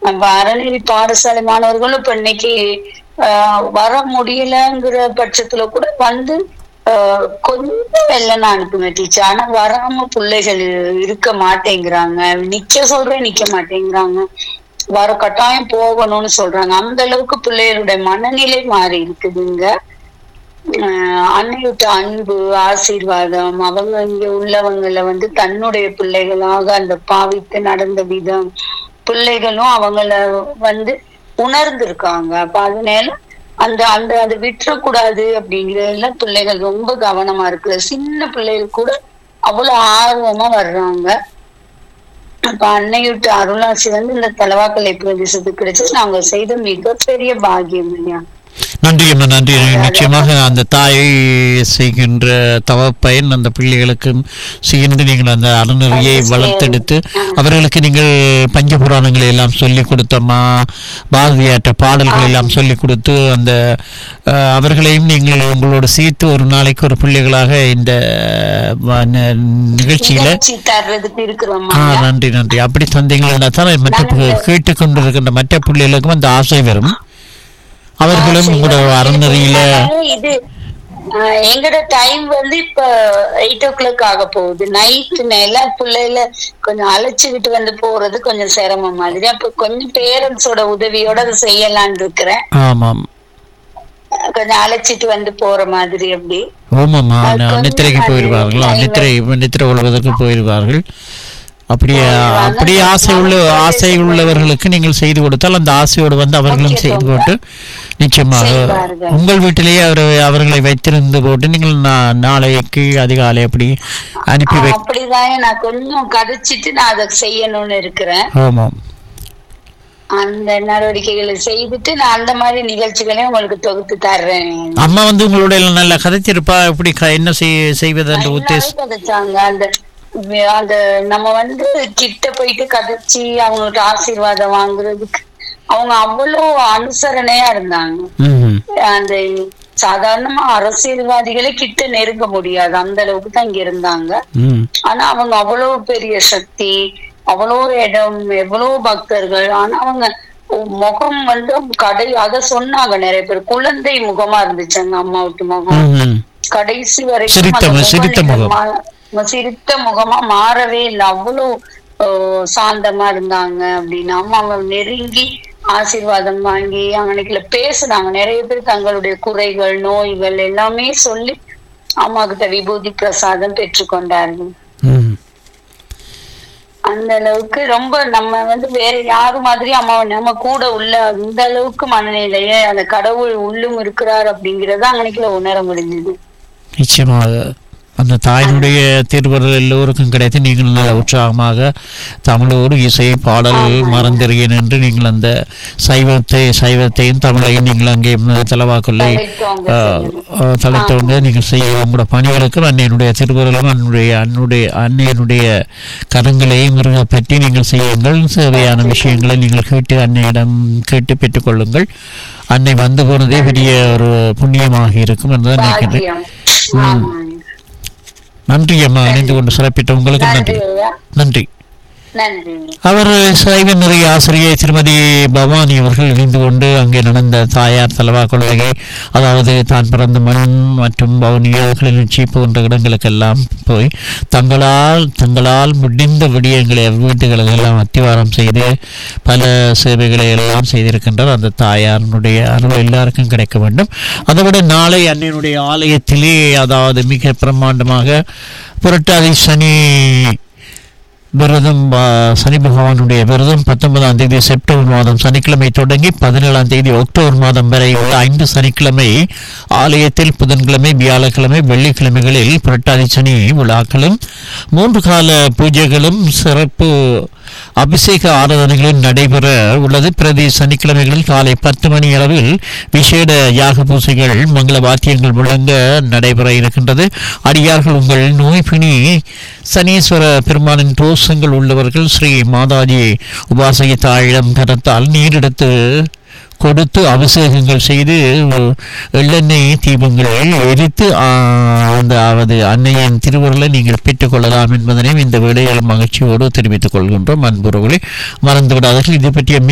நம்ம அறநெறி பாடசாலை மாணவர்களும் இப்ப இன்னைக்கு ஆஹ், வர முடியலங்கிற பட்சத்துல கூட வந்து ஆஹ், கொஞ்சம் வெள்ளன அனுப்புங்க டீச்சர் ஆனா வராம பிள்ளைகள் இருக்க மாட்டேங்கிறாங்க நிக்க சொல்றேன் நிக்க மாட்டேங்கிறாங்க வர கட்டாயம் போகணும்னு சொல்றாங்க அந்த அளவுக்கு பிள்ளைகளுடைய மனநிலை மாறி இருக்குதுங்க ஆஹ் அன்னையோட அன்பு ஆசீர்வாதம் அவங்க இங்க உள்ளவங்கள வந்து தன்னுடைய பிள்ளைகளாக அந்த பாவித்து நடந்த விதம் பிள்ளைகளும் அவங்கள வந்து உணர்ந்திருக்காங்க அப்ப அதனால அந்த அந்த அதை விட்டுறக்கூடாது அப்படிங்கறதுல பிள்ளைகள் ரொம்ப கவனமா இருக்கு சின்ன பிள்ளைகள் கூட அவ்வளவு ஆர்வமா வர்றாங்க அப்ப அன்னையுட்டு அருளாசி வந்து இந்த தலவாக்கலை பிரதேசத்துக்கு கிடைச்சு நாங்க செய்த மிகப்பெரிய பாக்கியம் இல்லையா நன்றி அம்மா நன்றி நிச்சயமாக அந்த தாய் செய்கின்ற தவப்பயன் அந்த பிள்ளைகளுக்கும் சேர்ந்து நீங்கள் அந்த அறநெறியை வளர்த்தெடுத்து அவர்களுக்கு நீங்கள் பஞ்சபுராணங்களை எல்லாம் சொல்லிக் கொடுத்தம்மா பாரதியாற்ற பாடல்கள் எல்லாம் சொல்லிக் கொடுத்து அந்த அஹ், அவர்களையும் நீங்கள் உங்களோட சேர்த்து ஒரு நாளைக்கு ஒரு பிள்ளைகளாக இந்த வ- ந- நிகழ்ச்சியில நிகழ்ச்சி தர்றதுக்கு இருக்கிறோம் ஆ நன்றி நன்றி அப்படி தந்தீங்கன்னா தான் மற்ற பு- கேட்டுக்கொண்டிருக்கின்ற மற்ற பிள்ளைகளுக்கும் அந்த ஆசை வரும் அவர்களும் உங்களோட அறநெறியில இது ஆஹ், எங்கட டைம் வந்து இப்ப எயிட் ஓ கிளாக் ஆக போகுது நைட்டு நேல பிள்ளைல கொஞ்சம் அழைச்சுக்கிட்டு வந்து போறது கொஞ்சம் சிரமம் மாதிரி அப்ப கொஞ்சம் பேரண்ட்ஸோட உதவியோட அதை செய்யலாம்னு இருக்கிறேன் ஆமாம் கொஞ்சம் அழைச்சிட்டு வந்து போற மாதிரி அப்படி ஆமாம்மா அது ந- கொஞ்சம் நித்திரைக்கு அது போயிடுவார்கள் time நித்திரை நித்திரை கொள்வதற்கு போயிடுவார்கள் அப்படியே அப்படியே ஆசை உள்ள ஆசை உள்ளவர்களுக்கு நீங்கள் செய்து கொடுத்தால் அந்த ஆசையோடு வந்து அவர்களும் செய்து போட்டு நிச்சயமாக செய்வார்கள். உங்கள் வீட்டிலேயே அவர் அவர்களை வைத்திருந்து போட்டு நீங்கள் நா- நாளைக்கு அதிகாலை அப்படி அனுப்பி வை அப்படிதான் நான் கொஞ்சம் கதைச்சிட்டு நான் அதை செய்யணும்னு இருக்கிறேன் ஆமாம் அந்த நடவடிக்கைகளை செய்துட்டு நான் அந்த மாதிரி நிகழ்ச்சிகளையும் உங்களுக்கு தொகுத்து தர்றேன் அம்மா வந்து உங்களோட எல்லாம் நல்லா கதைச்சிருப்பா எப்படி க- என்ன செய் செய்வது என்ற உத்தேசம் நல்லாவே கதைச்சாங்க அந்த அந்த நம்ம வந்து கிட்ட போயிட்டு கதைச்சு அவங்களுக்கு ஆசீர்வாதம் வாங்குறதுக்கு அவங்க அவ்வளவு அனுசரணையா இருந்தாங்க ம்ஹும். அந்த சாதாரணமா அரசியல்வாதிகளே கிட்ட நெருங்க முடியாது அந்த அளவுக்கு தான் இங்க இருந்தாங்க ம் ஆனா அவங்க அவ்வளவு பெரிய சக்தி அவ்வளவு இடம் எவ்வளவு பக்தர்கள் ஆனா அவங்க முகம் வந்து கடை அத சொன்னாங்க நிறைய பேர் குழந்தை முகமா இருந்துச்சு அந்த அம்மா விட்டு முகம் ம்ஹும். கடைசி வரைக்கும் சிரித்த அந்த மு- சிரித்த முகம் முகம். மா- சிரித்த முகமா மாறவே இல்லை அவ்வளவு அஹ், சாந்தமா இருந்தாங்க அப்படின்னு அம்மா அவங்க நெருங்கி ஆசீர்வாதம் வாங்கி அன்னைக்குல பேசுனாங்க நிறைய பேர் தங்களுடைய குறைகள் நோய்கள் எல்லாமே சொல்லி அம்மா கிட்ட விபூதி பிரசாதம் பெற்றுக்கொண்டார்கள் ம் அந்த அளவுக்கு ரொம்ப நம்ம வந்து வேற யாரு மாதிரி அம்மாவை நம்ம கூட உள்ள அந்த அளவுக்கு மனநிலையே அந்த கடவுள் உள்ளும் இருக்கிறார் அப்படிங்கறத அன்னைக்குல உணர முடிஞ்சது நிச்சயமாக அந்த தாயினுடைய திருவருள் எல்லோருக்கும் கிடைத்து நீங்கள் நல்ல உற்சாகமாக தமிழோடு இசை பாடல் மறந்திருக்கேன் என்று நீங்கள் அந்த சைவத்தை சைவத்தையும் தமிழையும் நீங்கள் அங்கே தலைவாக்குள்ளே தலைத்தோங்க தலைத்தவங்க நீங்கள் செய்ய உங்களோட பணிகளுக்கும் அன்னையனுடைய திருவருளும் அன்னுடைய அன்னுடைய அன்னையனுடைய கரங்களையும் மிருக பற்றி நீங்கள் செய்யுங்கள் தேவையான விஷயங்களை நீங்கள் கேட்டு அன்னையிடம் கேட்டு பெற்றுக்கொள்ளுங்கள் அன்னை வந்து போனதே பெரிய ஒரு புண்ணியமாக இருக்கும் என்று நினைக்கிறேன் பாக்கியம் ஆமாங்க. நன்றி அம்மா இணைந்து கொண்டு சிறப்பிட்ட உங்களுக்கு நன்றி நன்றி ஐயா நன்றி நன்றி அவர் சைவ நிறைய ஆசிரியை திருமதி பவானி அவர்கள் இணைந்து கொண்டு அங்கே நடந்த தாயார் தலவா கொள்கை அதாவது தான் பிறந்த மண் மற்றும் பவனியோ கிளிநொச்சி போன்ற இடங்களுக்கெல்லாம் போய் தங்களால் தங்களால் முடிந்த விடயங்களை வீட்டுகளில் எல்லாம் அத்திவாரம் செய்து பல சேவைகளை எல்லாம் செய்திருக்கின்றார் அந்த தாயாரினுடைய அருள் எல்லாருக்கும் கிடைக்க வேண்டும் அதை விட நாளை அன்னையினுடைய ஆலயத்திலே அதாவது மிக பிரம்மாண்டமாக புரட்டாதி சனி விரதம் ஆ, சனி பகவானுடைய விரதம் பத்தொன்பதாம் தேதி செப்டம்பர் மாதம் சனிக்கிழமை தொடங்கி பதினேழாம் தேதி அக்டோபர் மாதம் வரை உள்ள ஐந்து சனிக்கிழமை ஆலயத்தில் புதன்கிழமை வியாழக்கிழமை வெள்ளிக்கிழமைகளில் புரட்டாதி சனி விழாக்களும் மூன்று கால பூஜைகளும் சிறப்பு அபிஷேக ஆராதனைகளும் நடைபெற உள்ளது பிரதி சனிக்கிழமைகளில் காலை பத்து மணி அளவில் விசேட யாக பூசைகள் மங்கள வாத்தியங்கள் முழங்க நடைபெற இருக்கின்றது அடியார்கள் உங்கள் நோய் பிணி சனீஸ்வர பெருமானின் தோஷங்கள் உள்ளவர்கள் ஸ்ரீ மாதாஜி உபாசகி தாழிடம் கரத்தால் நீரெடுத்து கொடுத்து அபிஷேகங்கள் செய்து எள்ளெண்ணெய் தீபங்களை எரித்து ஆ, அந்த அவது அன்னையின் திருவுருளை நீங்கள் பெற்றுக்கொள்ளலாம் என்பதனையும் இந்த வேளையில் மகிழ்ச்சியோடு தெரிவித்துக் கொள்கின்றோம் அன்புறவுகளை மறந்து விடாதீர்கள் இது பற்றிய